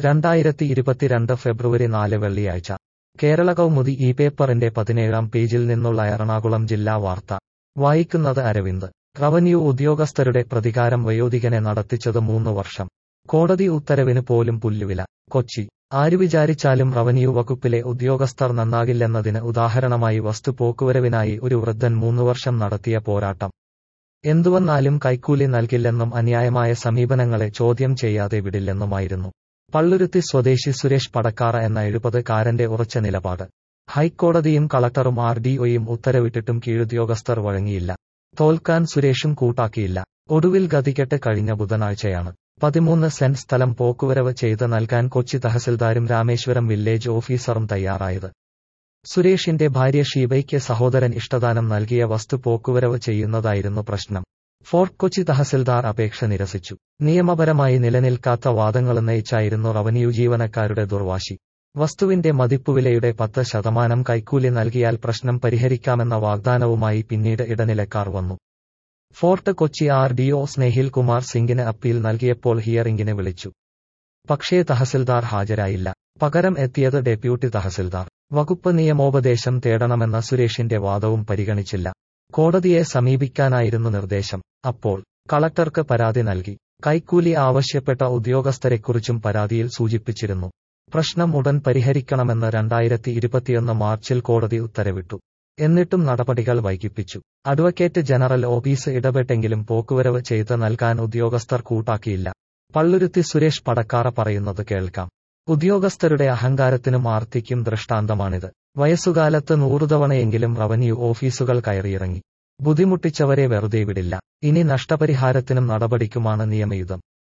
രണ്ടായിരത്തി ഇരുപത്തിരണ്ട് ഫെബ്രുവരി നാല് വെള്ളിയാഴ്ച കേരള കൗമുദി ഈ പേപ്പറിന്റെ പതിനേഴാം പേജിൽ നിന്നുള്ള എറണാകുളം ജില്ലാ വാർത്ത വായിക്കുന്നത് അരവിന്ദ് റവന്യൂ ഉദ്യോഗസ്ഥരുടെ പ്രതികാരം വയോധികനെ നടത്തിച്ചത് മൂന്ന് വർഷം കോടതി ഉത്തരവിന് പോലും പുല്ലുവില കൊച്ചി ആര് വിചാരിച്ചാലും റവന്യൂ വകുപ്പിലെ ഉദ്യോഗസ്ഥർ നന്നാകില്ലെന്നതിന് ഉദാഹരണമായി വസ്തുപോക്കുവരവിനായി ഒരു വൃദ്ധൻ മൂന്ന് വർഷം നടത്തിയ പോരാട്ടം എന്തുവന്നാലും കൈക്കൂലി നൽകില്ലെന്നും അന്യായമായ സമീപനങ്ങളെ ചോദ്യം ചെയ്യാതെ വിടില്ലെന്നുമായിരുന്നു പള്ളുരുത്തി സ്വദേശി സുരേഷ് പടക്കാറ എന്ന എഴുപത് കാരന്റെ ഉറച്ച നിലപാട് ഹൈക്കോടതിയും കളക്ടറും ആർ ഡിഒയും ഉത്തരവിട്ടിട്ടും കീഴുദ്യോഗസ്ഥർ വഴങ്ങിയില്ല തോൽക്കാൻ സുരേഷും കൂട്ടാക്കിയില്ല ഒടുവിൽ ഗതികെട്ട് കഴിഞ്ഞ ബുധനാഴ്ചയാണ് പതിമൂന്ന് സെന്റ് സ്ഥലം പോക്കുവരവ് ചെയ്ത് നൽകാൻ കൊച്ചി തഹസിൽദാരും രാമേശ്വരം വില്ലേജ് ഓഫീസറും തയ്യാറായത് സുരേഷിന്റെ ഭാര്യ ഷീബയ്ക്ക് സഹോദരൻ ഇഷ്ടദാനം നൽകിയ വസ്തു പോക്കുവരവ് ചെയ്യുന്നതായിരുന്നു പ്രശ്നം ഫോർട്ട് കൊച്ചി തഹസിൽദാർ അപേക്ഷ നിരസിച്ചു നിയമപരമായി നിലനിൽക്കാത്ത വാദങ്ങളുന്നയിച്ചായിരുന്നു റവന്യൂ ജീവനക്കാരുടെ ദുർവാശി വസ്തുവിന്റെ മതിപ്പുവിലയുടെ പത്ത് ശതമാനം കൈക്കൂലി നൽകിയാൽ പ്രശ്നം പരിഹരിക്കാമെന്ന വാഗ്ദാനവുമായി പിന്നീട് ഇടനിലക്കാർ വന്നു Fort Kochi R DO Snehil Kumar സിംഗിന് അപ്പീൽ നൽകിയപ്പോൾ ഹിയറിംഗിന് വിളിച്ചു പക്ഷേ തഹസിൽദാർ ഹാജരായില്ല പകരം എത്തിയത് ഡെപ്യൂട്ടി തഹസിൽദാർ വകുപ്പ് നിയമോപദേശം തേടണമെന്ന സുരേഷിന്റെ വാദവും പരിഗണിച്ചില്ല കോടതിയെ സമീപിക്കാനായിരുന്നു നിർദ്ദേശം അപ്പോൾ കളക്ടർക്ക് പരാതി നൽകി കൈക്കൂലി ആവശ്യപ്പെട്ട ഉദ്യോഗസ്ഥരെക്കുറിച്ചും പരാതിയിൽ സൂചിപ്പിച്ചിരുന്നു പ്രശ്നം ഉടൻ പരിഹരിക്കണമെന്ന് രണ്ടായിരത്തി ഇരുപത്തിയൊന്ന് മാർച്ചിൽ കോടതി ഉത്തരവിട്ടു എന്നിട്ടും നടപടികൾ വൈകിപ്പിച്ചു അഡ്വക്കേറ്റ് ജനറൽ ഓഫീസ് ഇടപെട്ടെങ്കിലും പോക്കുവരവ് ചെയ്ത് നൽകാൻ ഉദ്യോഗസ്ഥർ കൂട്ടാക്കിയില്ല പള്ളുരുത്തി സുരേഷ് പടക്കാറ പറയുന്നത് കേൾക്കാം ഉദ്യോഗസ്ഥരുടെ അഹങ്കാരത്തിനും ആർത്തിക്കും ദൃഷ്ടാന്തമാണിത് വയസ്സുകാലത്ത് നൂറുതവണയെങ്കിലും റവന്യൂ ഓഫീസുകൾ കയറിയിറങ്ങി ബുദ്ധിമുട്ടിച്ചവരെ വെറുതെ വിടില്ല ഇനി നഷ്ടപരിഹാരത്തിനും നടപടിക്കുമാണ് നിയമയുധം